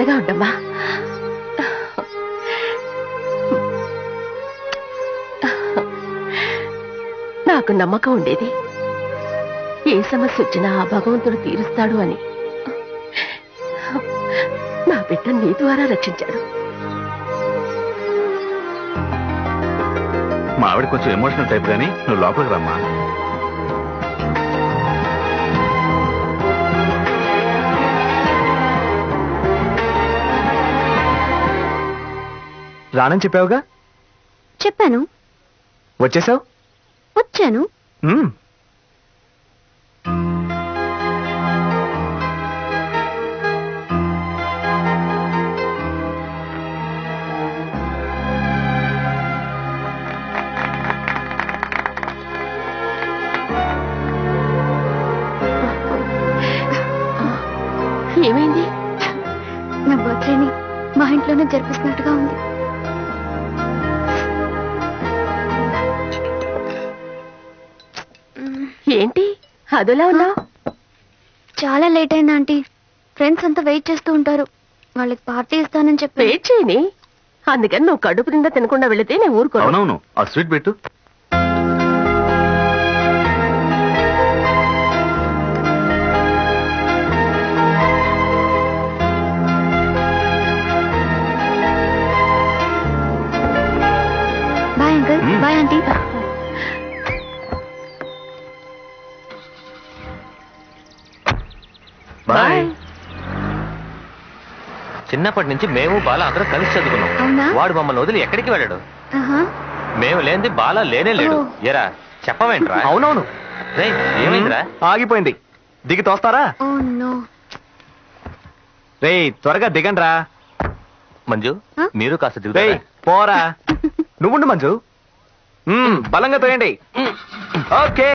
చల్లగా ఉండమ్మా నాకు నమ్మకం ఉండేది ఏ సమస్య వచ్చినా ఆ భగవంతుడు తీరుస్తాడు అని నా బిడ్డ నీ ద్వారా రక్షించాడు మా ఆవిడ కొంచెం ఎమోషనల్ టైప్ కానీ నువ్వు లోపలికి రమ్మా రానని చెప్పావుగా చెప్పాను వచ్చేసావు వచ్చాను మ్మ్. ఏమైంది నా బర్త్డేని మా ఇంట్లోనే జరిపిస్తున్నట్టుగా ఉంది ఏంటి అదోలా ఉన్నావు చాలా లేట్ అయింది ఆంటీ ఫ్రెండ్స్ అంతా వెయిట్ చేస్తూ ఉంటారు వాళ్ళకి పార్టీ ఇస్తానని చెప్పి వెయిట్ చేయని అందుకని నువ్వు కడుపు నిండా తినకుండా వెళితే నేను ఊరుకోను అవునవును ఆ స్వీట్ పెట్టు బాయ్ అంకుల్ మ్మ్. బాయ్ ఆంటీ బాయ్ చిన్నప్పటి నుంచి మేము బాల అందరం కలిసి చదువుకున్నాం అవునా వాడు మమ్మల్ని వదిలి ఎక్కడికి వెళ్ళాడు ఆహా. మేము లేనిది బాల లేనే లేడు ఓ. ఎరా చెప్పవేంట్రా అవునవును రేయ్, ఏమైందిరా ఆగిపోయింది దిగి తోస్తారా ఓ నో రేయ్ త్వరగా దిగండ్రా మంజు ఆ? మీరు కాస్త రేయ్ దిగుతారా పోరా నువ్వుండు మంజు మ్మ్, బలంగా తోయండి ఓకే